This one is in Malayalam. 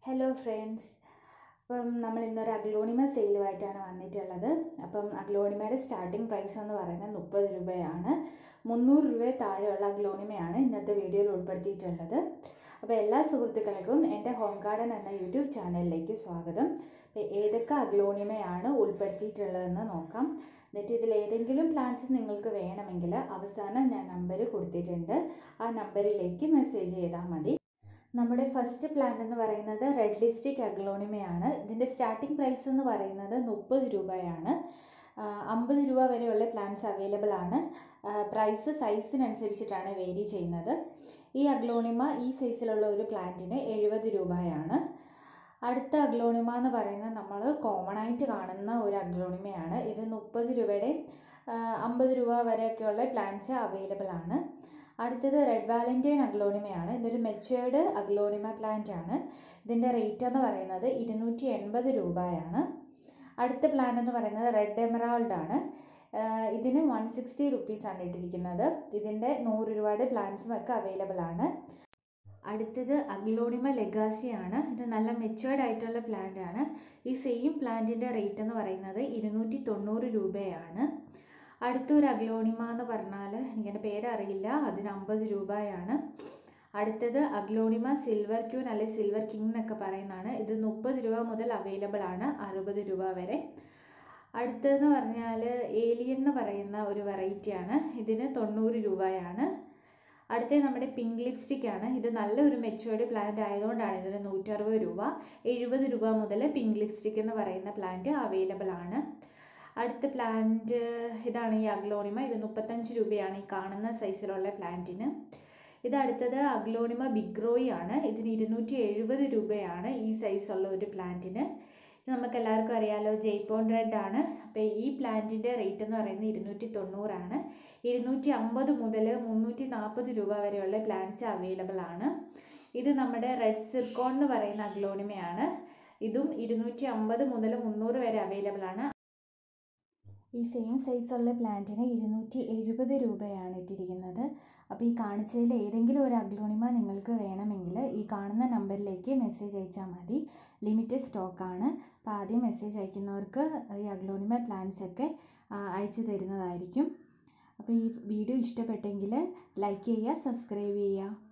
ഹലോ ഫ്രണ്ട്സ് അപ്പം നമ്മൾ ഇന്നൊരു അഗ്ലോണിമ സെയിലുമായിട്ടാണ് വന്നിട്ടുള്ളത് അപ്പം അഗ്ലോണിമയുടെ സ്റ്റാർട്ടിംഗ് പ്രൈസ് എന്ന് പറയുന്നത് മുപ്പത് രൂപയാണ് മുന്നൂറ് രൂപ താഴെയുള്ള അഗ്ലോണിമയാണ് ഇന്നത്തെ വീഡിയോയിൽ ഉൾപ്പെടുത്തിയിട്ടുള്ളത് അപ്പോൾ എല്ലാ സുഹൃത്തുക്കൾക്കും എൻ്റെ ഹോം ഗാർഡൻ എന്ന യൂട്യൂബ് ചാനലിലേക്ക് സ്വാഗതം അപ്പോൾ ഏതൊക്കെ അഗ്ലോണിമയാണ് ഉൾപ്പെടുത്തിയിട്ടുള്ളതെന്ന് നോക്കാം എന്നിട്ട് ഇതിൽ ഏതെങ്കിലും പ്ലാൻസ് നിങ്ങൾക്ക് വേണമെങ്കിൽ അവസാനം ഞാൻ നമ്പർ കൊടുത്തിട്ടുണ്ട് ആ നമ്പറിലേക്ക് മെസ്സേജ് ചെയ്താൽ മതി നമ്മുടെ ഫസ്റ്റ് പ്ലാന്റ് എന്ന് പറയുന്നത് റെഡ് ലിസ്റ്റിക് അഗ്ലോണിമയാണ് ഇതിൻ്റെ സ്റ്റാർട്ടിംഗ് പ്രൈസ് എന്ന് പറയുന്നത് മുപ്പത് രൂപയാണ് അമ്പത് രൂപ വരെയുള്ള പ്ലാന്റ്സ് അവൈലബിൾ ആണ് പ്രൈസ് സൈസിനനുസരിച്ചിട്ടാണ് വേരി ചെയ്യുന്നത് ഈ അഗ്ലോണിമ ഈ സൈസിലുള്ള ഒരു പ്ലാന്റിന് എഴുപത് രൂപയാണ് അടുത്ത അഗ്ലോണിമ എന്ന് പറയുന്നത് നമ്മൾ കോമൺ ആയിട്ട് കാണുന്ന ഒരു അഗ്ലോണിമയാണ് ഇത് മുപ്പത് രൂപയുടെ അമ്പത് രൂപ വരെയൊക്കെയുള്ള പ്ലാന്റ്സ് അവൈലബിൾ ആണ് അടുത്തത് റെഡ് വാലന്റൈൻ അഗ്ലോണിമയാണ് ഇതൊരു മെച്ചുവേർഡ് അഗ്ലോണിമ പ്ലാന്റ് ആണ് ഇതിൻ്റെ റേറ്റ് എന്ന് പറയുന്നത് ഇരുന്നൂറ്റി എൺപത് രൂപയാണ് അടുത്ത പ്ലാന്റ് എന്ന് പറയുന്നത് റെഡ് എമറാൾഡ് ആണ് ഇതിന് വൺ സിക്സ്റ്റി റുപ്പീസാണ് ഇട്ടിരിക്കുന്നത് ഇതിൻ്റെ നൂറ് രൂപയുടെ പ്ലാന്റ്സും ഒക്കെ അവൈലബിൾ ആണ് അടുത്തത് അഗ്ലോണിമ ലെഗാസി ആണ് ഇത് നല്ല മെച്ചുവേർഡ് ആയിട്ടുള്ള പ്ലാന്റ് ആണ് ഈ സെയിം പ്ലാന്റിൻ്റെ റേറ്റ് എന്ന് പറയുന്നത് ഇരുന്നൂറ്റി തൊണ്ണൂറ് രൂപയാണ് അടുത്തൊരു അഗ്ലോണിമ എന്ന് പറഞ്ഞാൽ എനിക്കെൻ്റെ പേരറിയില്ല അതിന് അമ്പത് രൂപയാണ് അടുത്തത് അഗ്ലോണിമ സിൽവർ ക്യൂൻ അല്ലെ സിൽവർ കിങ് എന്നൊക്കെ പറയുന്നതാണ് ഇത് മുപ്പത് രൂപ മുതൽ അവൈലബിൾ ആണ് അറുപത് രൂപ വരെ അടുത്തതെന്ന് പറഞ്ഞാൽ ഏലിയൻ എന്ന് പറയുന്ന ഒരു വെറൈറ്റിയാണ് ഇതിന് തൊണ്ണൂറ് രൂപയാണ് അടുത്തത് നമ്മുടെ പിങ്ക് ലിപ്സ്റ്റിക് ആണ് ഇത് നല്ലൊരു മെച്ചുവേർഡ് പ്ലാന്റ് ആയതുകൊണ്ടാണ് ഇതിന് നൂറ്ററുപത് രൂപ എഴുപത് രൂപ മുതൽ പിങ്ക് ലിപ്സ്റ്റിക് എന്ന് പറയുന്ന പ്ലാന്റ് അവൈലബിൾ ആണ് അടുത്ത പ്ലാന്റ് ഇതാണ് ഈ അഗ്ലോണിമ ഇത് മുപ്പത്തഞ്ച് രൂപയാണ് ഈ കാണുന്ന സൈസിലുള്ള പ്ലാന്റിന് ഇത് അടുത്തത് അഗ്ലോണിമ ബിഗ്രോയി ആണ് ഇതിന് ഇരുന്നൂറ്റി എഴുപത് രൂപയാണ് ഈ സൈസുള്ള ഒരു പ്ലാന്റിന് ഇത് നമുക്ക് എല്ലാവർക്കും അറിയാലോ ജയ്പോൺ റെഡ് ആണ് അപ്പോൾ ഈ പ്ലാന്റിൻ്റെ റേറ്റ് എന്ന് പറയുന്നത് ഇരുന്നൂറ്റി തൊണ്ണൂറാണ് ഇരുന്നൂറ്റി അമ്പത് മുതൽ മുന്നൂറ്റി നാൽപ്പത് രൂപ വരെയുള്ള പ്ലാന്റ്സ് അവൈലബിൾ ആണ് ഇത് നമ്മുടെ റെഡ് സിർക്കോൺ എന്ന് പറയുന്ന അഗ്ലോണിമയാണ് ഇതും ഇരുന്നൂറ്റി അമ്പത് മുതൽ മുന്നൂറ് വരെ അവൈലബിൾ ആണ് ഈ സെയിം സൈസുള്ള പ്ലാന്റിന് ഇരുന്നൂറ്റി എഴുപത് രൂപയാണ് ഇട്ടിരിക്കുന്നത് അപ്പോൾ ഈ കാണിച്ചതിൽ ഏതെങ്കിലും ഒരു അഗ്ലോണിമ നിങ്ങൾക്ക് വേണമെങ്കിൽ ഈ കാണുന്ന നമ്പറിലേക്ക് മെസ്സേജ് അയച്ചാൽ മതി ലിമിറ്റഡ് സ്റ്റോക്കാണ് അപ്പോൾ ആദ്യം മെസ്സേജ് അയക്കുന്നവർക്ക് ഈ അഗ്ലോണിമ പ്ലാന്റ്സ് ഒക്കെ അയച്ചു തരുന്നതായിരിക്കും അപ്പോൾ ഈ വീഡിയോ ഇഷ്ടപ്പെട്ടെങ്കിൽ ലൈക്ക് ചെയ്യുക സബ്സ്ക്രൈബ് ചെയ്യുക